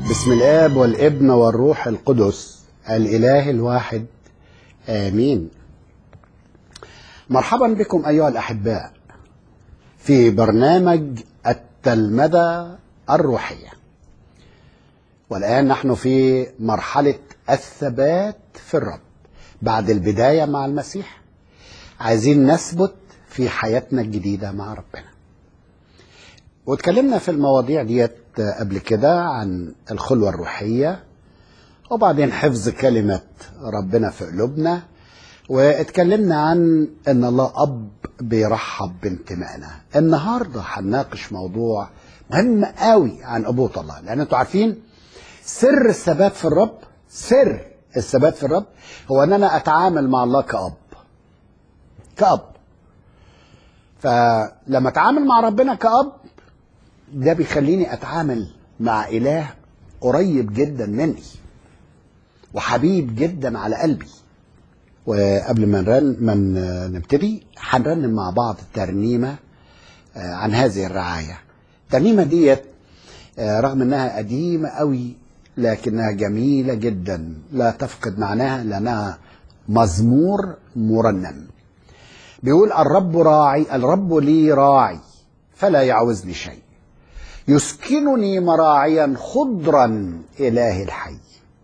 بسم الاب والابن والروح القدس الاله الواحد امين مرحبا بكم ايها الاحباء في برنامج التلمذه الروحيه والان نحن في مرحله الثبات في الرب بعد البدايه مع المسيح عايزين نثبت في حياتنا الجديده مع ربنا واتكلمنا في المواضيع ديت قبل كده عن الخلوة الروحية وبعدين حفظ كلمة ربنا في قلوبنا واتكلمنا عن ان الله اب بيرحب بانتمائنا النهارده هنناقش موضوع مهم قوي عن ابوة الله لان انتوا عارفين سر الثبات في الرب سر الثبات في الرب هو ان انا اتعامل مع الله كاب كاب فلما اتعامل مع ربنا كاب ده بيخليني اتعامل مع اله قريب جدا مني وحبيب جدا على قلبي وقبل ما نرن من نبتدي هنرنم مع بعض ترنيمه عن هذه الرعايه الترنيمه ديت رغم انها قديمه قوي لكنها جميله جدا لا تفقد معناها لانها مزمور مرنم بيقول الرب راعي الرب لي راعي فلا يعوزني شيء يسكنني مراعيا خضرا إله الحي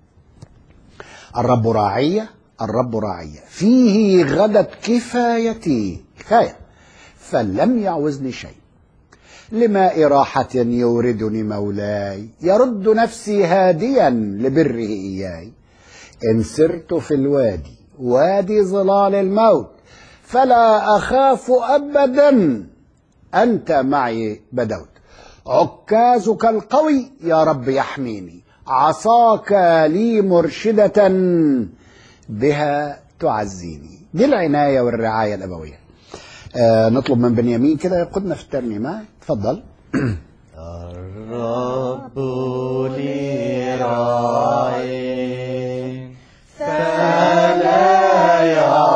الرب راعية الرب راعية فيه غدت كفايتي كفاية فلم يعوزني شيء لماء راحة يوردني مولاي يرد نفسي هاديا لبره إياي إن سرت في الوادي وادي ظلال الموت فلا أخاف أبدا أنت معي بدوت عكازك القوي يا رب يحميني عصاك لي مرشدة بها تعزيني دي العناية والرعاية الأبوية آه نطلب من بنيامين كده يقودنا في الترنيمة اتفضل الرب لي راعي فلا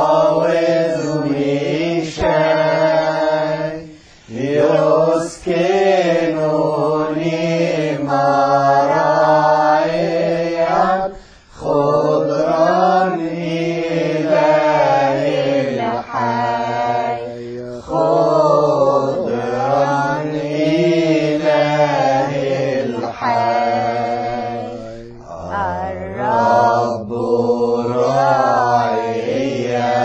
يعوزني شيء يسكنني مراعيا خضرا إله الحي خضرا إله الحي الرب راعيا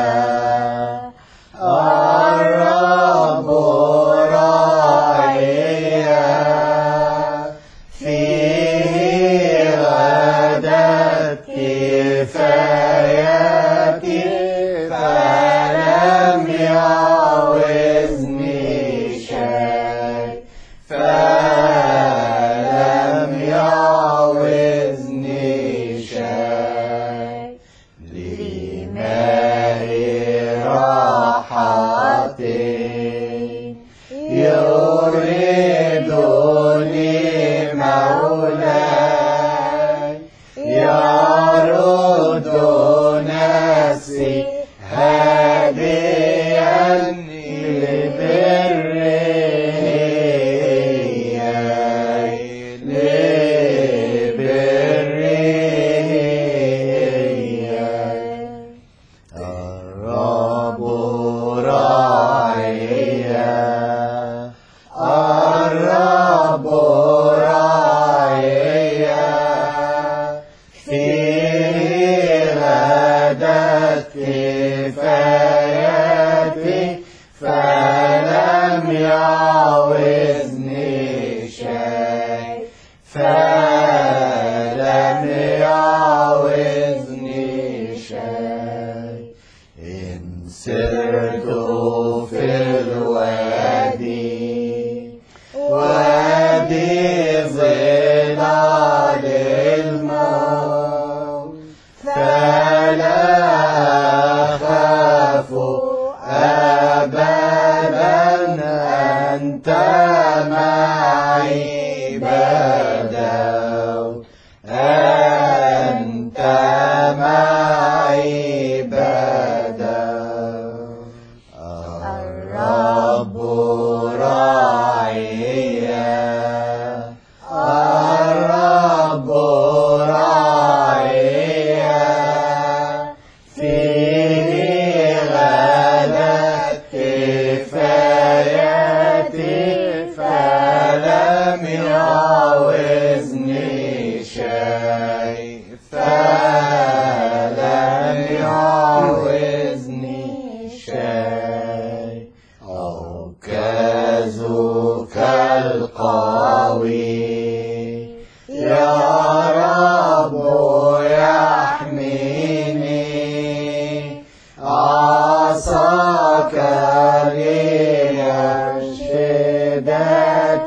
الرب راعيا فيه غدت كفايتي فلم يعوزني شيء فلم يعوزني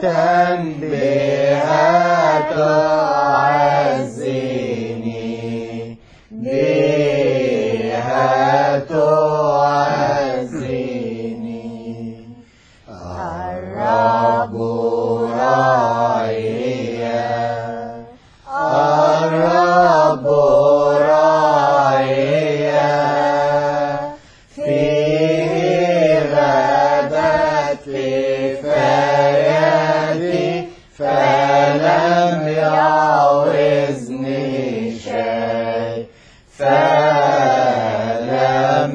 بها تعزيني بها تعزيني الرب راعيا الرب راعيا فيه غدت كفايتي فلم يعوزني شيء فلم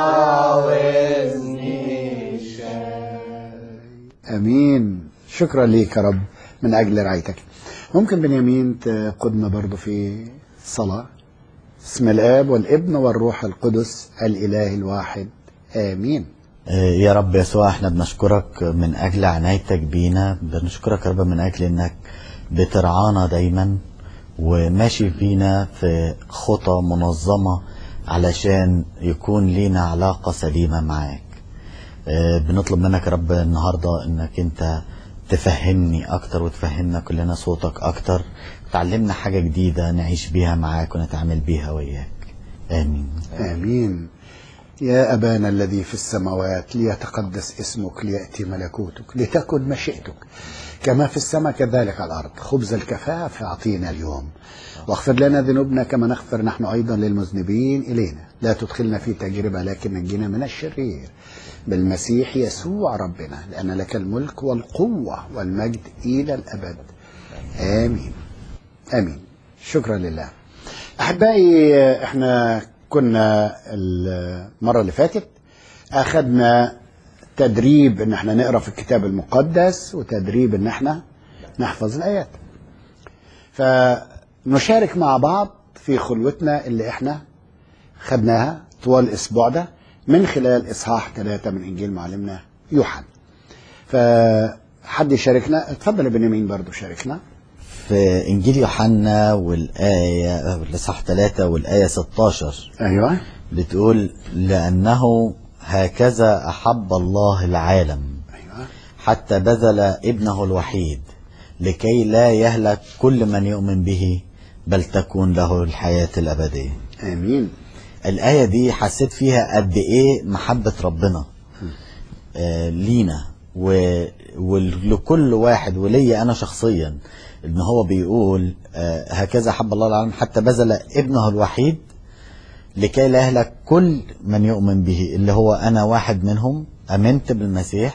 يعوزني شيء امين شكرا ليك يا رب من اجل رعايتك ممكن بنيامين تقودنا برضو في صلاة اسم الاب والابن والروح القدس الاله الواحد امين يا رب يسوع احنا بنشكرك من اجل عنايتك بينا بنشكرك يا رب من اجل انك بترعانا دايما وماشي بينا في خطى منظمة علشان يكون لينا علاقة سليمة معاك اه، بنطلب منك يا رب النهاردة انك انت تفهمني اكتر وتفهمنا كلنا صوتك اكتر تعلمنا حاجة جديدة نعيش بيها معاك ونتعامل بيها وياك امين امين يا ابانا الذي في السماوات ليتقدس اسمك لياتي ملكوتك لتكن مشيئتك كما في السماء كذلك على الارض خبز الكفاف اعطينا اليوم واغفر لنا ذنوبنا كما نغفر نحن ايضا للمذنبين الينا لا تدخلنا في تجربه لكن نجينا من الشرير بالمسيح يسوع ربنا لان لك الملك والقوه والمجد الى الابد امين امين شكرا لله احبائي احنا كنا المره اللي فاتت اخذنا تدريب ان احنا نقرا في الكتاب المقدس وتدريب ان احنا نحفظ الايات فنشارك مع بعض في خلوتنا اللي احنا خدناها طوال الاسبوع ده من خلال اصحاح ثلاثة من انجيل معلمنا يوحنا فحد يشاركنا اتفضل يا بنيامين برضو شاركنا في انجيل يوحنا والايه الاصحاح 3 والايه 16 ايوه بتقول لانه هكذا احب الله العالم ايوه حتى بذل ابنه الوحيد لكي لا يهلك كل من يؤمن به بل تكون له الحياه الابديه امين الآية دي حسيت فيها قد إيه محبة ربنا آه لينا و- ولكل واحد وليا أنا شخصيا إن هو بيقول آه هكذا حب الله العالم حتى بذل ابنه الوحيد لكي لا يهلك كل من يؤمن به اللي هو أنا واحد منهم آمنت بالمسيح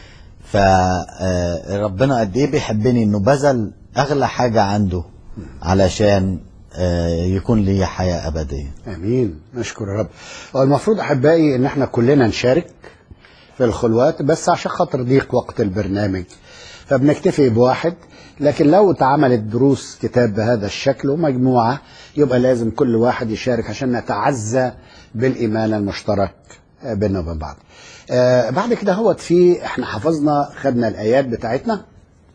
فربنا قد إيه بيحبني إنه بذل أغلى حاجة عنده علشان آه يكون لي حياة أبدية امين نشكر الرب هو المفروض احبائي ان احنا كلنا نشارك في الخلوات بس عشان خاطر ضيق وقت البرنامج فبنكتفي بواحد لكن لو اتعملت دروس كتاب بهذا الشكل ومجموعة يبقى لازم كل واحد يشارك عشان نتعزى بالإيمان المشترك آه، بيننا وبين بعض آه بعد كده هوت في احنا حفظنا خدنا الآيات بتاعتنا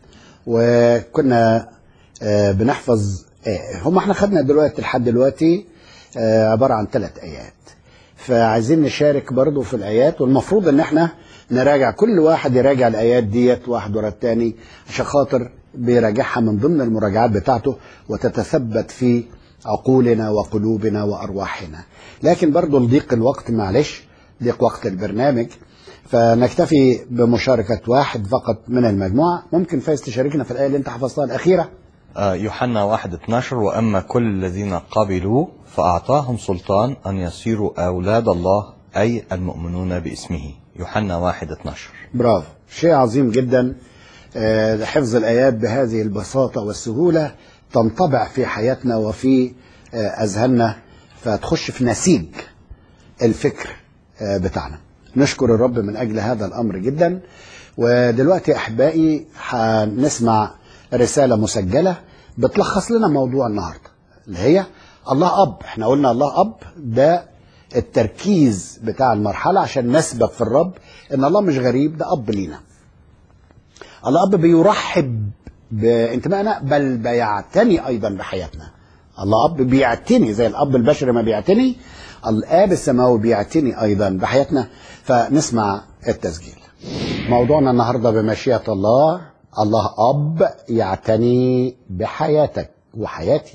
وكنا آه بنحفظ آه هم احنا خدنا دلوقتي لحد دلوقتي آه عبارة عن ثلاث آيات فعايزين نشارك برضو في الآيات والمفروض ان احنا نراجع كل واحد يراجع الآيات ديت واحد ورا التاني عشان خاطر بيراجعها من ضمن المراجعات بتاعته وتتثبت في عقولنا وقلوبنا وأرواحنا لكن برضو لضيق الوقت معلش ضيق وقت البرنامج فنكتفي بمشاركة واحد فقط من المجموعة ممكن فايز تشاركنا في الآية اللي انت حفظتها الأخيرة آه، يوحنا واحد 12 وأما كل الذين قبلوا فأعطاهم سلطان أن يصيروا أولاد الله أي المؤمنون باسمه يوحنا واحد 12 برافو شيء عظيم جدا آه، حفظ الآيات بهذه البساطة والسهولة تنطبع في حياتنا وفي آه، أذهاننا فتخش في نسيج الفكر آه، بتاعنا نشكر الرب من أجل هذا الأمر جدا ودلوقتي أحبائي هنسمع رسالة مسجلة بتلخص لنا موضوع النهاردة اللي هي الله أب احنا قلنا الله أب ده التركيز بتاع المرحلة عشان نسبق في الرب ان الله مش غريب ده اب لينا الله اب بيرحب بانتمائنا بل بيعتني ايضا بحياتنا الله اب بيعتني زي الاب البشري ما بيعتني الاب السماوي بيعتني ايضا بحياتنا فنسمع التسجيل موضوعنا النهارده بمشيئه الله الله اب يعتني بحياتك وحياتي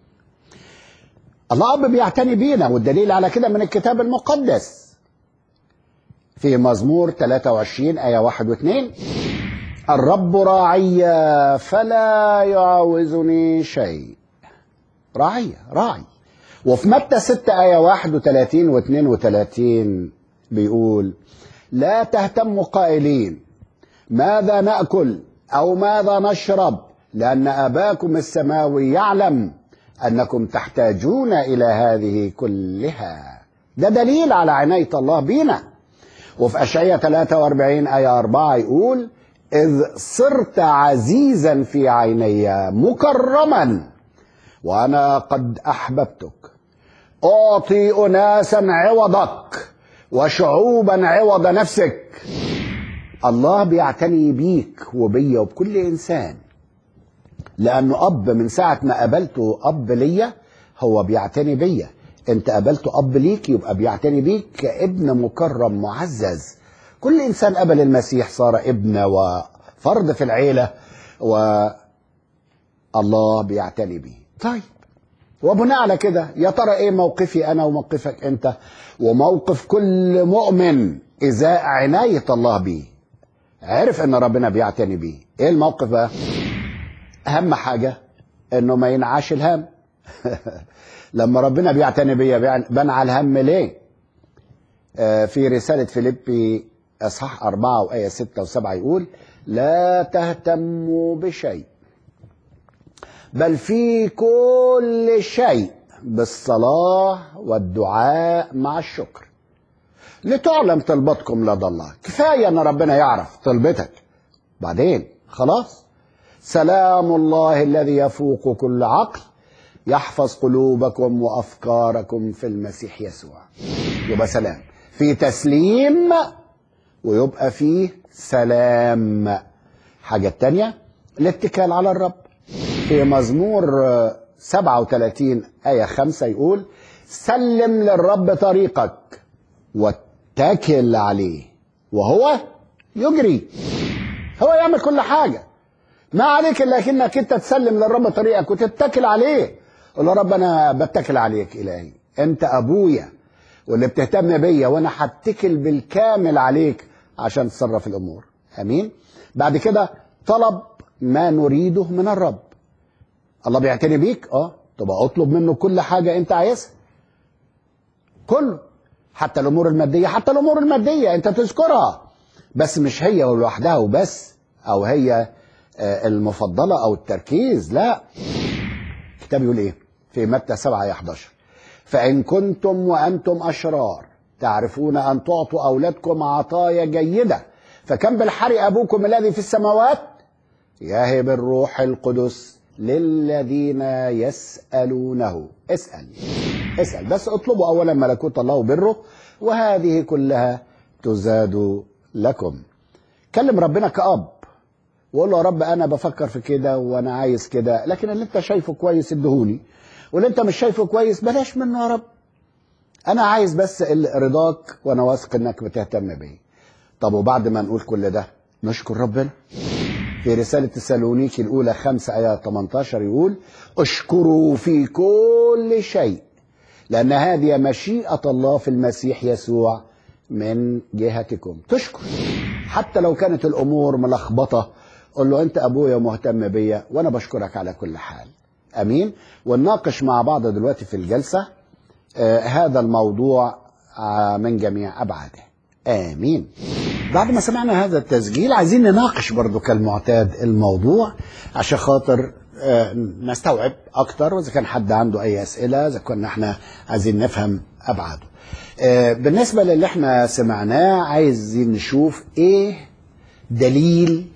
الله اب بيعتني بينا والدليل على كده من الكتاب المقدس في مزمور 23 آية 1 و2 الرب راعي فلا يعوزني شيء راعي راعي وفي متى 6 آية 31 و 32 بيقول لا تهتموا قائلين ماذا نأكل أو ماذا نشرب لأن أباكم السماوي يعلم أنكم تحتاجون إلى هذه كلها ده دليل على عناية الله بينا وفي أشعية 43 آية 4 يقول إذ صرت عزيزا في عيني مكرما وأنا قد أحببتك أعطي أناسا عوضك وشعوبا عوض نفسك الله بيعتني بيك وبيا وبكل إنسان لأنه أب من ساعة ما قابلته أب ليا هو بيعتني بيا أنت قابلته أب ليك يبقى بيعتني بيك كابن مكرم معزز كل إنسان قبل المسيح صار ابن وفرد في العيلة والله بيعتني بيه طيب وبناء على كده يا ترى ايه موقفي انا وموقفك انت وموقف كل مؤمن ازاء عناية الله بيه عرف ان ربنا بيعتني بيه ايه الموقف بقى اهم حاجة انه ما ينعاش الهم لما ربنا بيعتني بيا بنعى الهم ليه آه في رسالة فيليبي اصحاح أربعة وآية ستة وسبعة يقول لا تهتموا بشيء بل في كل شيء بالصلاة والدعاء مع الشكر لتعلم طلبتكم لدى الله كفاية ان ربنا يعرف طلبتك بعدين خلاص سلام الله الذي يفوق كل عقل يحفظ قلوبكم وافكاركم في المسيح يسوع يبقى سلام في تسليم ويبقى فيه سلام حاجة تانية الاتكال على الرب في مزمور 37 آية 5 يقول سلم للرب طريقك واتكل عليه وهو يجري هو يعمل كل حاجة ما عليك إلا انك انت تسلم للرب طريقك وتتكل عليه قول له رب انا بتكل عليك الهي انت ابويا واللي بتهتم بيا وانا هتكل بالكامل عليك عشان تصرف الامور امين بعد كده طلب ما نريده من الرب الله بيعتني بيك اه تبقى اطلب منه كل حاجه انت عايزها كله حتى الامور الماديه حتى الامور الماديه انت تذكرها بس مش هي لوحدها وبس او هي المفضله او التركيز لا الكتاب يقول ايه في متى 7 آية 11 فان كنتم وانتم اشرار تعرفون ان تعطوا اولادكم عطايا جيده فكم بالحري ابوكم الذي في السماوات يهب الروح القدس للذين يسألونه اسأل اسأل بس اطلبوا أولا ملكوت الله وبره وهذه كلها تزاد لكم كلم ربنا كأب وقول له يا رب أنا بفكر في كده وأنا عايز كده لكن اللي أنت شايفه كويس ادهوني واللي أنت مش شايفه كويس بلاش منه يا رب أنا عايز بس رضاك وأنا واثق إنك بتهتم بيه طب وبعد ما نقول كل ده نشكر ربنا في رسالة تسالونيكي الأولى 5 آية 18 يقول اشكروا في كل شيء لأن هذه مشيئة الله في المسيح يسوع من جهتكم تشكر حتى لو كانت الأمور ملخبطة قل له أنت أبويا مهتم بيا وأنا بشكرك على كل حال أمين ونناقش مع بعض دلوقتي في الجلسة آه هذا الموضوع آه من جميع أبعاده آمين بعد ما سمعنا هذا التسجيل عايزين نناقش برضو كالمعتاد الموضوع عشان خاطر نستوعب اكتر واذا كان حد عنده اي اسئله اذا كنا احنا عايزين نفهم ابعاده بالنسبه للي احنا سمعناه عايزين نشوف ايه دليل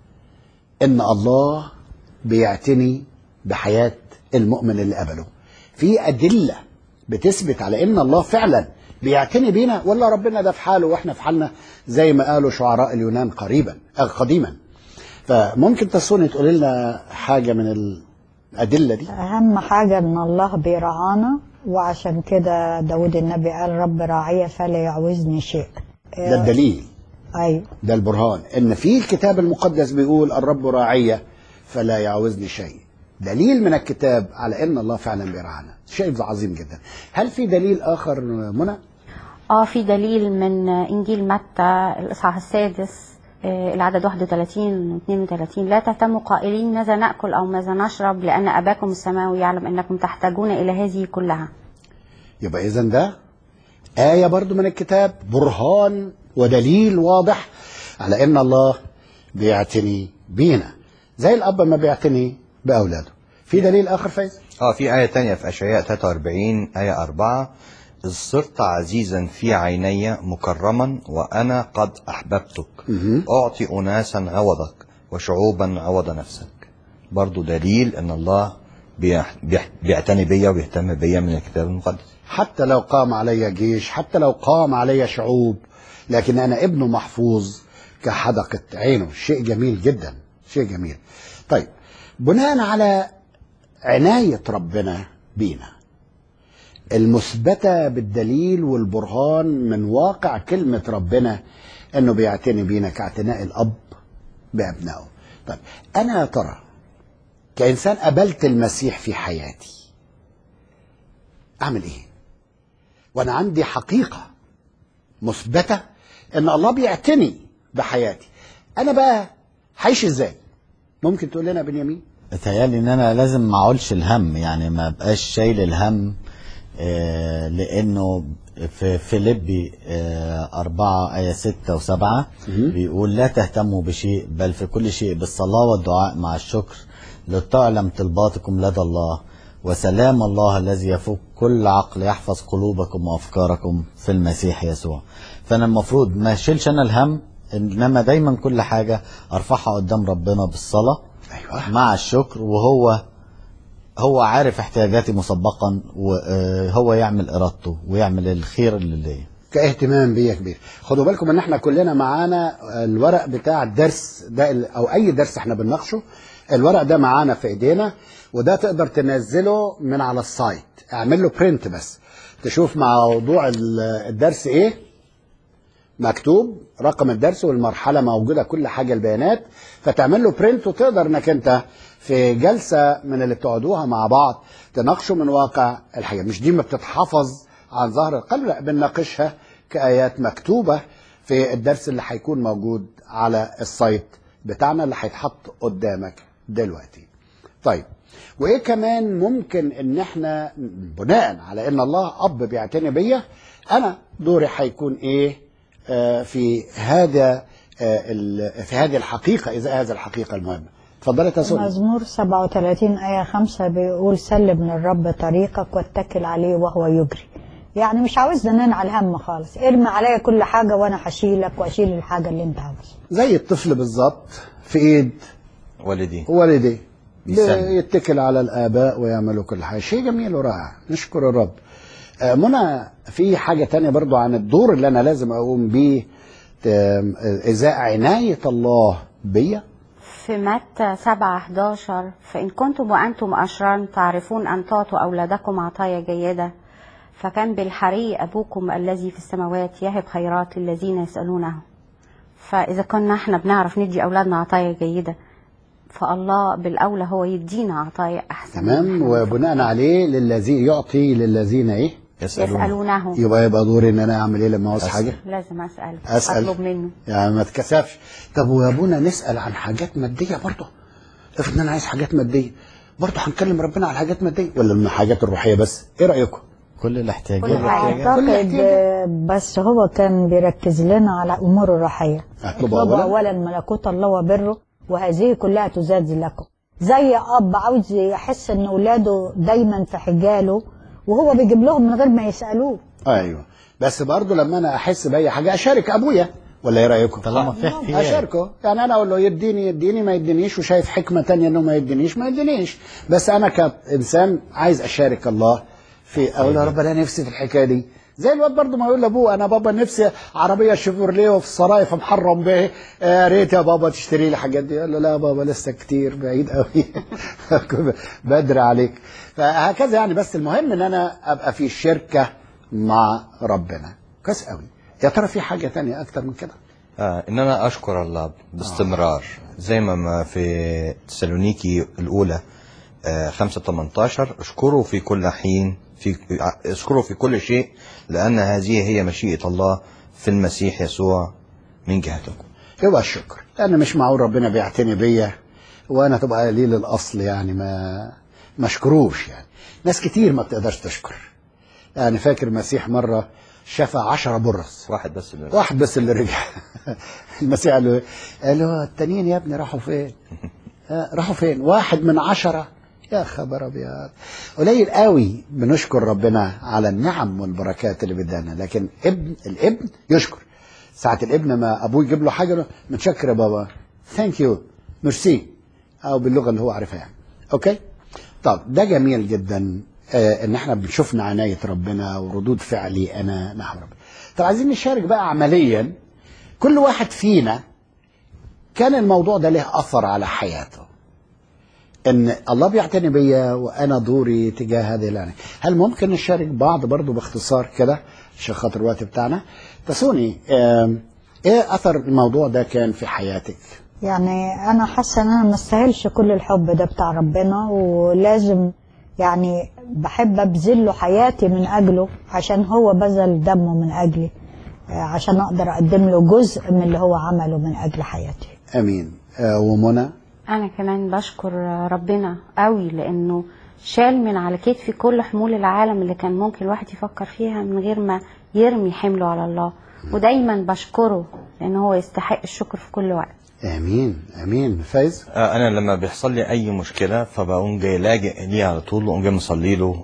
ان الله بيعتني بحياه المؤمن اللي قبله في ادله بتثبت على ان الله فعلا بيعتني بينا ولا ربنا ده في حاله واحنا في حالنا زي ما قالوا شعراء اليونان قريبا قديما فممكن تسوني تقول لنا حاجه من الادله دي أهم حاجة إن الله بيرعانا وعشان كده داود النبي قال رب راعية فلا يعوزني شيء ده الدليل ايوه ده البرهان ان في الكتاب المقدس بيقول الرب راعية فلا يعوزني شيء دليل من الكتاب على ان الله فعلا بيرعانا شيء عظيم جدا هل في دليل اخر منى اه في دليل من انجيل متى الاصحاح السادس آه، العدد 31 و 32 لا تهتموا قائلين ماذا ناكل او ماذا نشرب لان اباكم السماوي يعلم انكم تحتاجون الى هذه كلها يبقى اذا ده آية برضو من الكتاب برهان ودليل واضح على ان الله بيعتني بينا زي الاب ما بيعتني باولاده في دليل اخر فايز اه في آية تانية في أشعياء 43 آية 4 إذ صرت عزيزا في عيني مكرما وأنا قد أحببتك مهم. أعطي أناسا عوضك وشعوبا عوض نفسك برضو دليل أن الله بيح- بيح- بيعتني بيا وبيهتم بيا من الكتاب المقدس حتى لو قام علي جيش حتى لو قام علي شعوب لكن انا ابنه محفوظ كحدقة عينه شيء جميل جدا شيء جميل طيب بناء على عناية ربنا بينا المثبتة بالدليل والبرهان من واقع كلمة ربنا انه بيعتني بينا كاعتناء الاب بابنائه طيب انا يا ترى كانسان قبلت المسيح في حياتي اعمل ايه وانا عندي حقيقه مثبته ان الله بيعتني بحياتي انا بقى هعيش ازاي ممكن تقول لنا يا بنيامين بتهيألي ان انا لازم ما اعولش الهم يعني ما بقاش شايل الهم آه لانه في فيليبي آه أربعة آية ستة وسبعة بيقول لا تهتموا بشيء بل في كل شيء بالصلاة والدعاء مع الشكر لتعلم طلباتكم لدى الله وسلام الله الذي يفوق كل عقل يحفظ قلوبكم وأفكاركم في المسيح يسوع فأنا المفروض ما اشيلش أنا الهم إنما دايما كل حاجة أرفعها قدام ربنا بالصلاة ايوه مع الشكر وهو هو عارف احتياجاتي مسبقا وهو يعمل ارادته ويعمل الخير اللي ليا كاهتمام بيا كبير خدوا بالكم ان احنا كلنا معانا الورق بتاع الدرس ده ال- او اي درس احنا بنناقشه الورق ده معانا في ايدينا وده تقدر تنزله من على السايت اعمل له برنت بس تشوف موضوع ال- الدرس ايه مكتوب رقم الدرس والمرحله موجوده كل حاجه البيانات فتعمل له برنت وتقدر انك انت في جلسه من اللي بتقعدوها مع بعض تناقشوا من واقع الحياه مش دي ما بتتحفظ عن ظهر القلب لا بنناقشها كايات مكتوبه في الدرس اللي هيكون موجود على السايت بتاعنا اللي هيتحط قدامك دلوقتي طيب وايه كمان ممكن ان احنا بناء على ان الله اب بيعتني بيا انا دوري هيكون ايه آه، في هذا آه، ال- في هذه الحقيقه اذا هذه الحقيقه المهمه اتفضلي يا سوري مزمور 37 آية 5 بيقول سلم للرب طريقك واتكل عليه وهو يجري يعني مش عاوزنا ننعى الهم خالص ارمي عليا كل حاجة وانا هشيلك واشيل الحاجة اللي انت عاوزها زي الطفل بالظبط في ايد والدي والديه بيسلم. يتكل على الاباء ويعملوا كل حاجه شيء جميل ورائع نشكر الرب آه، منى في حاجه تانية برضو عن الدور اللي انا لازم اقوم بيه ت- ازاء عنايه الله بيا في متى 7 11 فإن كنتم وأنتم أشرار تعرفون أن تعطوا أولادكم عطايا جيدة فكان بالحري أبوكم الذي في السماوات يهب خيرات للذين يسألونه فإذا كنا احنا بنعرف ندي أولادنا عطايا جيدة فالله بالأولى هو يدينا عطايا أحسن تمام وبناء عليه للذين يعطي للذين ايه يسألون يسألونه يبقى يبقى دوري ان انا اعمل ايه لما عاوز أسأل. حاجه لازم أسأل أسأل. أطلب منه يعني ما تكسفش طب ويا ابونا نسال عن حاجات ماديه برضه افرض ان انا عايز حاجات ماديه برضه هنكلم ربنا على حاجات ماديه ولا الحاجات الروحيه بس ايه رايكم كل الاحتياجات كل حاجة. اعتقد احتياجات. آه، بس هو كان بيركز لنا على امور الروحية اطلبوا اطلبوا اولا اولا ملكوت الله وبره وهذه كلها تزاد لكم زي اب عاوز يحس ان اولاده دايما في حجاله وهو بيجيب لهم من غير ما يسالوه ايوه بس برضه لما انا احس باي حاجه اشارك ابويا ولا ايه رايكم طالما في احتياج اشاركه يعني انا اقول له يديني يديني ما يدينيش وشايف حكمه تانية انه ما يدينيش ما يدينيش بس انا كانسان عايز اشارك الله في اقول يا رب انا نفسي في الحكايه دي زي الواد برضه ما يقول لابوه انا بابا نفسي عربيه شيفروليه وفي الصرايف محرم به يا ريت يا بابا تشتري لي الحاجات دي يقول له لا يا بابا لسه كتير بعيد قوي بدري عليك فهكذا يعني بس المهم ان انا ابقى في شركه مع ربنا كويس قوي يا ترى في حاجه تانية اكتر من كده آه ان انا اشكر الله باستمرار زي ما ما في تسالونيكي الاولى آه 5 18 اشكروا في كل حين في اشكروا في كل شيء لان هذه هي مشيئه الله في المسيح يسوع من جهتكم يبقى الشكر لان مش معقول ربنا بيعتني بيا وانا تبقى قليل الاصل يعني ما ما اشكروش يعني ناس كتير ما بتقدرش تشكر يعني فاكر المسيح مره شفى عشرة برص واحد بس اللي واحد بس اللي رجع المسيح قال له إيه؟ قال له التانيين يا ابني راحوا فين آه، راحوا فين واحد من عشرة يا خبر ابيض قليل قوي بنشكر ربنا على النعم والبركات اللي بدانا لكن ابن الابن يشكر ساعة الابن ما ابوه يجيب له حاجة يقول له متشكر يا بابا ثانك يو ميرسي او باللغة اللي هو عارفها يعني اوكي طب ده جميل جدا آه ان احنا بنشوفنا عناية ربنا وردود فعلي انا نحو ربنا طب عايزين نشارك بقى عمليا كل واحد فينا كان الموضوع ده له اثر على حياته ان الله بيعتني بيا وانا دوري تجاه هذه العناية هل ممكن نشارك بعض برضو باختصار كده عشان خاطر الوقت بتاعنا تسوني آم، ايه اثر الموضوع ده كان في حياتك يعني انا حاسه ان انا ما استاهلش كل الحب ده بتاع ربنا ولازم يعني بحب ابذل له حياتي من اجله عشان هو بذل دمه من اجلي آه، عشان اقدر اقدم له جزء من اللي هو عمله من اجل حياتي امين آه ومنى انا كمان بشكر ربنا قوي لانه شال من على كتفي كل حمول العالم اللي كان ممكن الواحد يفكر فيها من غير ما يرمي حمله على الله ودايما بشكره لان هو يستحق الشكر في كل وقت امين امين فايز آه، انا لما بيحصل لي اي مشكله فبقوم جاي لاجئ ليه على طول واقوم جاي مصلي له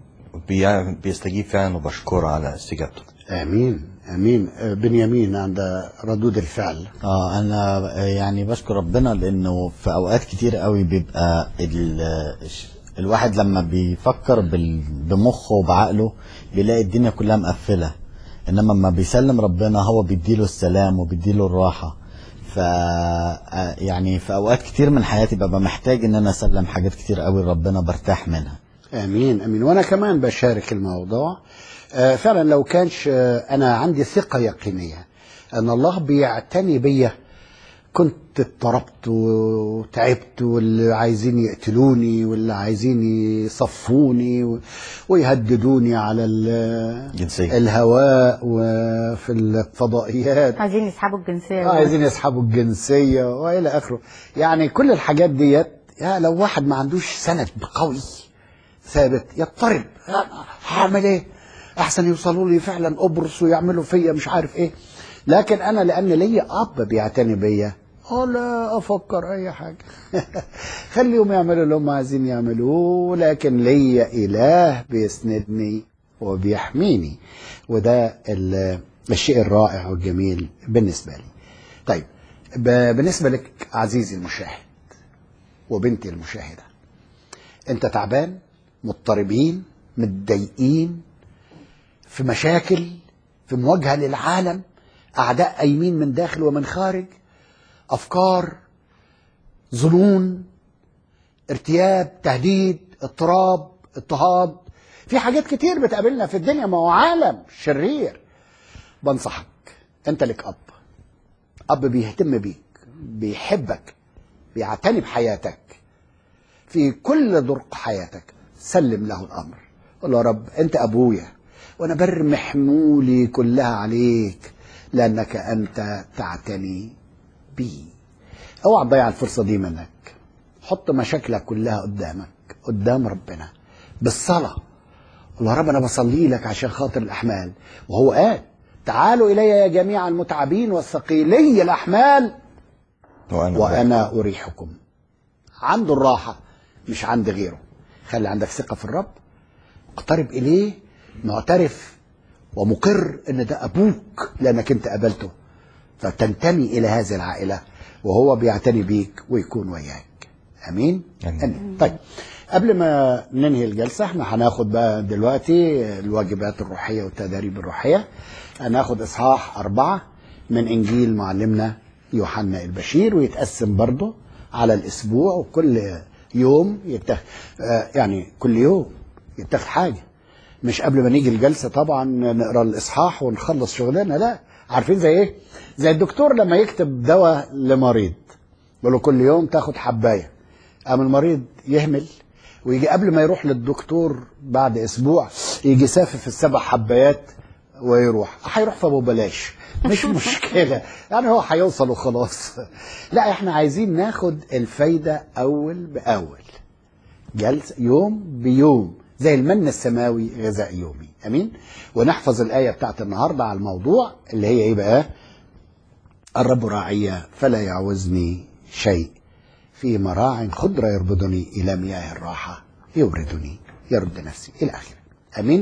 وبيستجيب فعلا وبشكره على استجابته امين امين آه، بنيامين عند ردود الفعل اه انا يعني بشكر ربنا لانه في اوقات كتير قوي بيبقى ال الواحد لما بيفكر بال- بمخه وبعقله بيلاقي الدنيا كلها مقفله انما لما بيسلم ربنا هو بيديله السلام وبيديله الراحه ف آه، يعني في اوقات كتير من حياتي ببقى محتاج ان انا اسلم حاجات كتير قوي ربنا برتاح منها امين امين وانا كمان بشارك الموضوع آه، فعلا لو كانش آه، انا عندي ثقه يقينيه ان الله بيعتني بيا كنت اضطربت وتعبت واللي عايزين يقتلوني واللي عايزين يصفوني و- ويهددوني على ال- جنسية. الهواء وفي الفضائيات عايزين يسحبوا الجنسيه آه، عايزين يسحبوا الجنسية وإلى آخره يعني كل الحاجات ديت يا لو واحد ما عندوش سند قوي ثابت يضطرب آه، هعمل ايه احسن يوصلوا لي فعلا قبرص ويعملوا فيا مش عارف ايه لكن انا لان ليا اب بيعتني بيا ولا افكر اي حاجه خليهم يعملوا اللي هم عايزين يعملوه لكن ليا اله بيسندني وبيحميني وده ال- الشيء الرائع والجميل بالنسبه لي طيب ب- بالنسبه لك عزيزي المشاهد وبنتي المشاهده انت تعبان مضطربين متضايقين في مشاكل في مواجهه للعالم اعداء قايمين من داخل ومن خارج افكار ظنون ارتياب تهديد اضطراب اضطهاد في حاجات كتير بتقابلنا في الدنيا ما هو عالم شرير بنصحك انت لك اب اب بيهتم بيك بيحبك بيعتني بحياتك في كل درق حياتك سلم له الامر قول له يا رب انت ابويا وانا برمي حمولي كلها عليك لانك انت تعتني بي اوعى تضيع الفرصه دي منك حط مشاكلك كلها قدامك قدام ربنا بالصلاه قول له يا رب انا بصلي لك عشان خاطر الاحمال وهو قال تعالوا الي يا جميع المتعبين والثقيلي الاحمال وانا وانا اريحكم عنده الراحه مش عند غيره خلي عندك ثقه في الرب اقترب اليه معترف ومقر ان ده ابوك لانك انت قابلته فتنتمي الى هذه العائله وهو بيعتني بيك ويكون وياك امين آمين. امين طيب قبل ما ننهي الجلسه احنا هناخد بقى دلوقتي الواجبات الروحيه والتدريب الروحيه هناخد اصحاح اربعه من انجيل معلمنا يوحنا البشير ويتقسم برضه على الاسبوع وكل يوم يتخ... آه يعني كل يوم يتاخد حاجه مش قبل ما نيجي الجلسه طبعا نقرا الاصحاح ونخلص شغلنا لا عارفين زي ايه زي الدكتور لما يكتب دواء لمريض يقول له كل يوم تاخد حبايه قام المريض يهمل ويجي قبل ما يروح للدكتور بعد اسبوع يجي سافف السبع حبايات ويروح هيروح فابو بلاش مش مشكله يعني هو هيوصل وخلاص لا احنا عايزين ناخد الفايده اول باول جلسه يوم بيوم زي المن السماوي غذاء يومي امين ونحفظ الايه بتاعت النهارده على الموضوع اللي هي ايه بقى الرب راعي فلا يعوزني شيء في مراع خضرة يربضني إلى مياه الراحة يوردني يرد نفسي إلى آخره أمين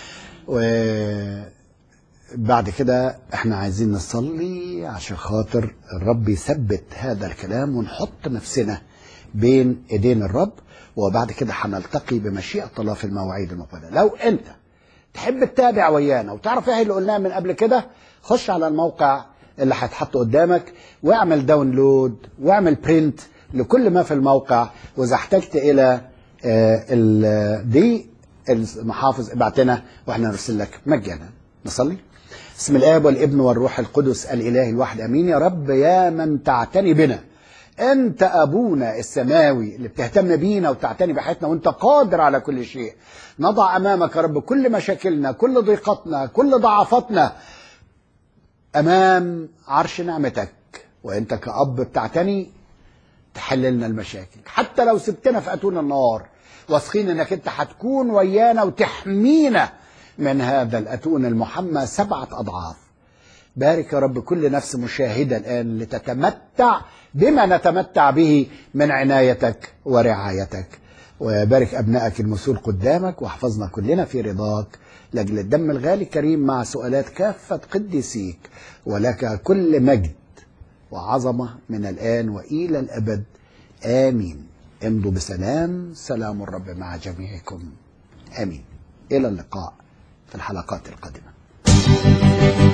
وبعد كده احنا عايزين نصلي عشان خاطر الرب يثبت هذا الكلام ونحط نفسنا بين ايدين الرب وبعد كده هنلتقي بمشيئة الله في المواعيد المقبلة لو انت تحب تتابع ويانا وتعرف ايه اللي قلناه من قبل كده خش على الموقع اللي هيتحط قدامك واعمل داونلود واعمل برنت لكل ما في الموقع واذا احتجت الى آه، ال- دي المحافظ ابعتنا واحنا نرسل لك مجانا نصلي بسم الاب والابن والروح القدس الاله الواحد امين يا رب يا من تعتني بنا انت ابونا السماوي اللي بتهتم بينا وتعتني بحياتنا وانت قادر على كل شيء نضع امامك يا رب كل مشاكلنا كل ضيقتنا كل ضعفاتنا امام عرش نعمتك وانت كاب بتعتني تحل لنا المشاكل حتى لو سبتنا في اتون النار واثقين انك انت هتكون ويانا وتحمينا من هذا الاتون المحمى سبعه اضعاف بارك يا رب كل نفس مشاهدة الآن لتتمتع بما نتمتع به من عنايتك ورعايتك وبارك أبنائك المسؤول قدامك واحفظنا كلنا في رضاك لأجل الدم الغالي الكريم مع سؤالات كافة قديسيك ولك كل مجد وعظمة من الآن وإلى الأبد آمين امضوا بسلام سلام الرب مع جميعكم آمين إلى اللقاء في الحلقات القادمة